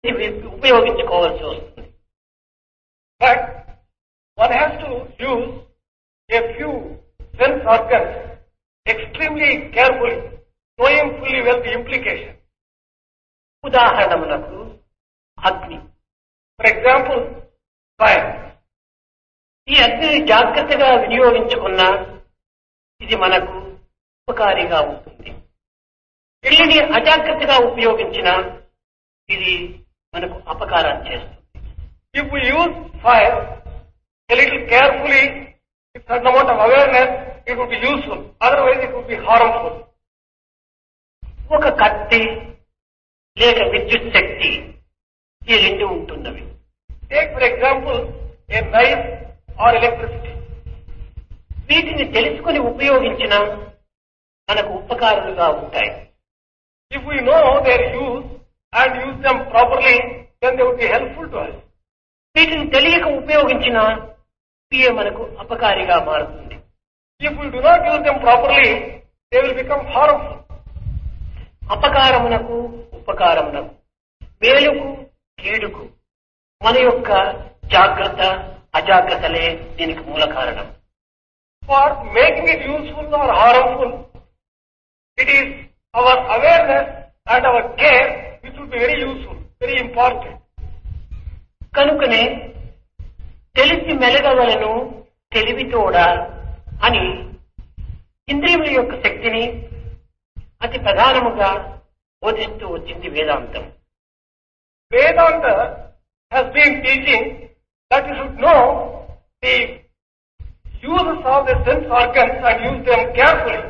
ఇవి ఉపయోగించుకోవాల్సి వస్తుంది But one has to use a few sense organs extremely carefully, knowing fully well the implication. ఉదాహరణములకు అగ్ని For example, fire. ఈ అగ్నిని జాగ్రత్తగా వినియోగించుకున్నా ఇది మనకు ఉపకారిగా ఉంటుంది దీనిని అజాగ్రత్తగా ఉపయోగించిన ఇది మనకు అపకారం చేస్తుంది If we use fire a little carefully, with certain amount of awareness, it would be useful. Otherwise, it would be harmful. ఒక కత్తి లేక విద్యుత్ శక్తి ఈ రెండు ఉంటున్నవి Take, for example, a knife or electricity. వీటిని తెలుసుకుని ఉపయోగించిన మనకు ఉపకారులుగా ఉంటాయి If we know their use and use them properly, then they would be helpful to us. వీటిని తెలియక ఉపయోగించిన ఇవే మనకు అపకారిగా మారుతుంది If we do not use them properly, they will become harmful. అపకారమునకు ఉపకారమునకు మేలుకు కీడుకు మన యొక్క జాగ్రత్త అజాగ్రత్తలే దీనికి మూల కారణం For making it useful or harmful, it is our awareness and our care which would be very useful, very important. కనుకనే తెలిసి మెలగవలను తెలివితోడ అని ఇంద్రియముల యొక్క శక్తిని అతి ప్రధానముగా బోధిస్తూ వచ్చింది వేదాంతం Vedanta has been teaching that you should know the uses of the sense organs and use them carefully.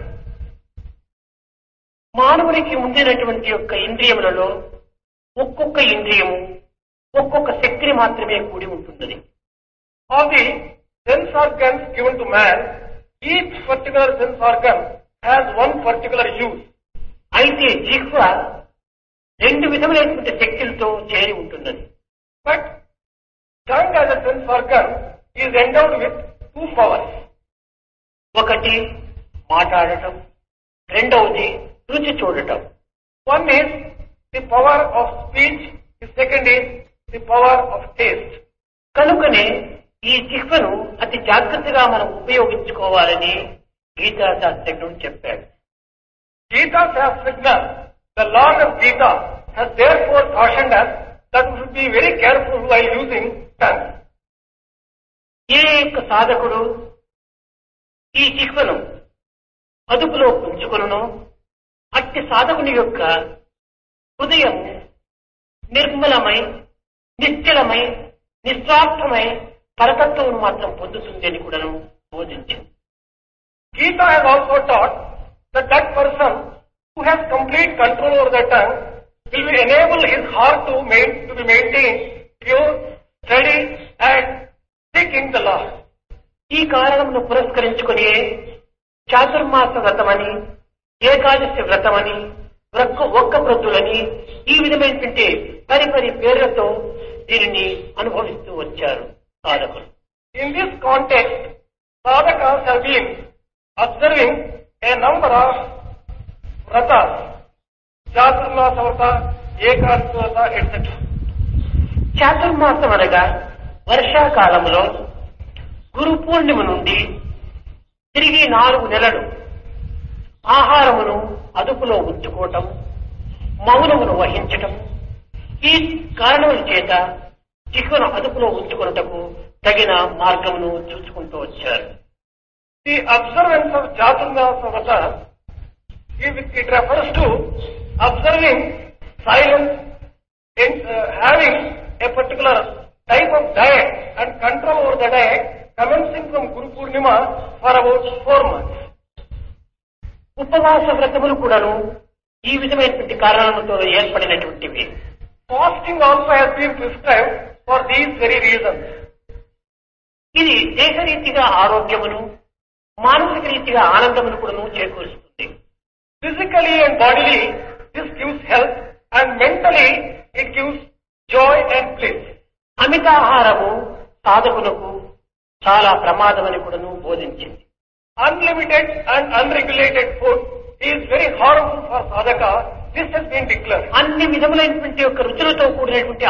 మానవునికి ఉండినటువంటి యొక్క ఇంద్రియములలో ఒక్కొక్క ఇంద్రియము ఒక్కొక్క శక్తిని మాత్రమే కూడి ఉంటున్నది Of the sense organs given to man, each particular sense organ has one particular use. అయితే జిహ్వ రెండు విధములైనటువంటి శక్తులతో చేరి ఉంటున్నది But tongue as a sense organ is endowed with two powers. ఒకటి మాట్లాడటం రెండవది రుచి చూడటం One is the power of speech, the second is the power of taste. కనుకనే ఈ జిహ్వను అతి జాగ్రత్తగా మనం ఉపయోగించుకోవాలని గీతా శాస్త్రజ్ఞుడు చెప్పాడు Gita Shastrajna, the Lord of Gita, has therefore cautioned us that we should be very careful while using tongue. ఏ యొక్క సాధకుడు ఈ జిహ్వను అదుపులో ఉంచుకును అట్టి సాధకుని యొక్క హృదయం నిర్మలమై నిశ్చలమై నిస్వార్థమై పరతత్వం మాత్రం పొందుతుంది అని కూడాను బోధించింది Gita has also taught that that person who has complete control over the tongue will be enable his heart to, main, to be maintained pure, steady and thick in the Lord. ఈ కారణమును పురస్కరించుకుని చాతుర్మాస వ్రతమని ఏకాదశి వ్రతమని ఒక్క ఒక్క వ్రతులని ఈ విధమైనటువంటి పరి పరి పేర్లతో దీనిని అనుభవిస్తూ వచ్చారు సాధకులు In this context, sadhakas have been observing a number of vratas, Chaturmasa vrata, Ekadasi vrata, etc. చాతుర్మాసం అనగా వర్షాకాలంలో గురు పూర్ణిమ నుండి తిరిగి నాలుగు నెలలు ఆహారమును అదుపులో ఉంచుకోవటం మౌనమును వహించటం ఈ కారణముల చేత జిహ్వను అదుపులో ఉంచుకున్నటకు తగిన మార్గమును చూసుకుంటూ వచ్చారు The observance of Chaturmasa vrata, it, it refers to observing silence and uh, having a particular type of diet and control over the diet commencing from Guru Purnima for about four months. ఉపవాస వ్రతములు కూడాను ఈ విధమైనటువంటి కారణములతో ఏర్పడినటువంటివి Fasting also has been prescribed for these very reasons. ఇది దేశరీతిగా ఆరోగ్యమును మానసిక రీతిగా ఆనందమును కూడాను చేకూరుస్తుంది Physically and bodily, this gives health and mentally it gives joy and bliss. అమితాహారము సాధకులకు చాలా ప్రమాదమని కూడాను Unlimited and unregulated food is very harmful for sadhaka This has been declared. అన్ని విధములైనటువంటి యొక్క రుచులతో కూడినటువంటి